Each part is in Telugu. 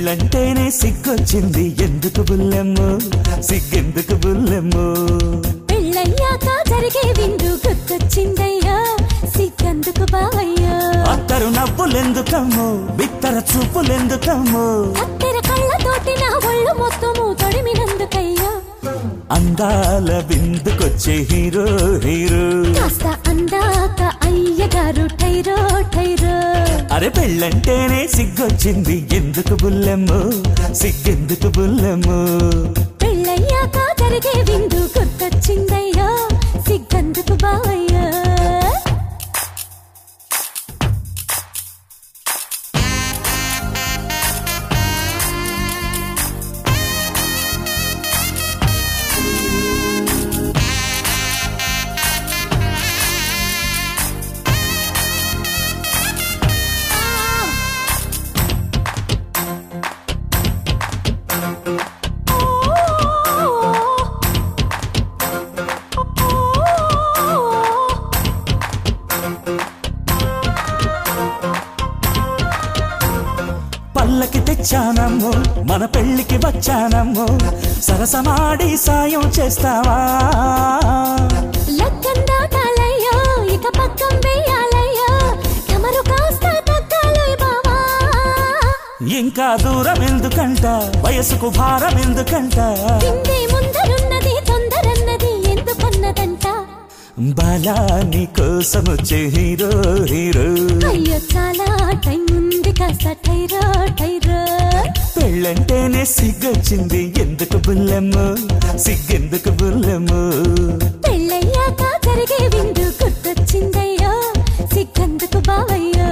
పెళ్ళంటేనే సిగ్గొచ్చింది ఎందుకు బుల్లెమ్ము సిగ్గెందుకు బుల్లెమ్ము పెళ్ళయ్యాక జరిగే విందు గుర్తొచ్చిందయ్యా సిగ్గందుకు బావయ్యా అత్తరు నవ్వులెందుకమ్ము బిత్తర చూపులెందుకమ్ము కత్తెర కళ్ళతోటి నా ఒళ్ళు మొత్తము తొడిమినందుకయ్యా అందాల బిందుకొచ్చే హీరో హీరో కాస్త అందాక అయ్యగారు టైరో టైరో అరే పెళ్ళంటేనే సిగ్గొచ్చింది ఎందుకు బుల్లెమ్ము సిగ్గెందుకు బుల్లెమ్ము పెళ్ళయ్యాక జరిగే విందు గుర్తొచ్చిందయ్యా సిగ్గందుకు బావయ్యా పల్లకి తెచ్చానమ్ము మన పెళ్ళికి వచ్చానమ్ము సరసమాడి సాయం చేస్తావా లక్కం దాటాలయ్యా ఇక పక్కం వేయాలయ్యా కమరు కాస్త తగ్గాలి బావా ఇంకా దూరం ఎందుకంట వయసుకు భారం ఎందుకంట కింది ముందరున్నది తొందరన్నది ఎందుకన్నదంట బాలా నీ కోసం వచ్చే హీరో హీరో అయ్యో చాలా టైం ఉంది కాస్త టైరో టైరో పెళ్ళంటేనే సిగ్గొచ్చింది ఎందుకు బుల్లెమ్ము సిగ్గెందుకు బుల్లెమ్ము పెళ్ళయ్యాక జరిగే విందు గుర్తొచ్చిందయ్యా సిగ్గందుకు బావయ్యా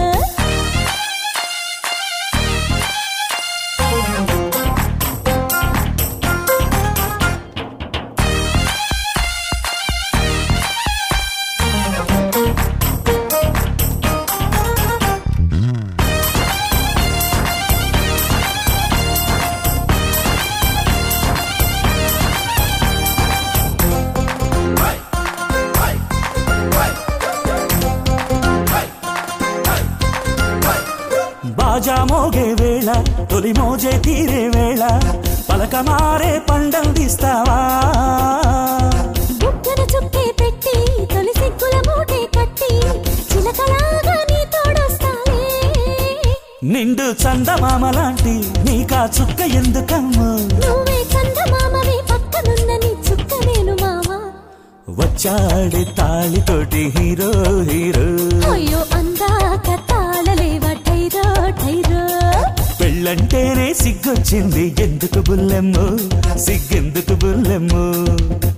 బాజా మోగే వేళ తొలి మోజే తీరే వేళ పలక మారే పండందిస్తావా బుగ్గన చుక్కే పెట్టి తొలి సిగ్గుల మూటే కట్టి చిలకలాగా నీ తోడొస్తానే నిండు చందమామ లాంటి నీకా చుక్క ఎందుకమ్ము నువ్వే చందమామవి పక్కనున్న నీ చుక్క నేను మావా వచ్చాడు తాళితోటి హీరో హీరో అయ్యో అందాక తాళలేవ టైరో టైరో పెళ్ళంటేనే సిగ్గొచ్చింది ఎందుకు బుల్లెమ్ము సిగ్గెందుకు బుల్లెమ్ము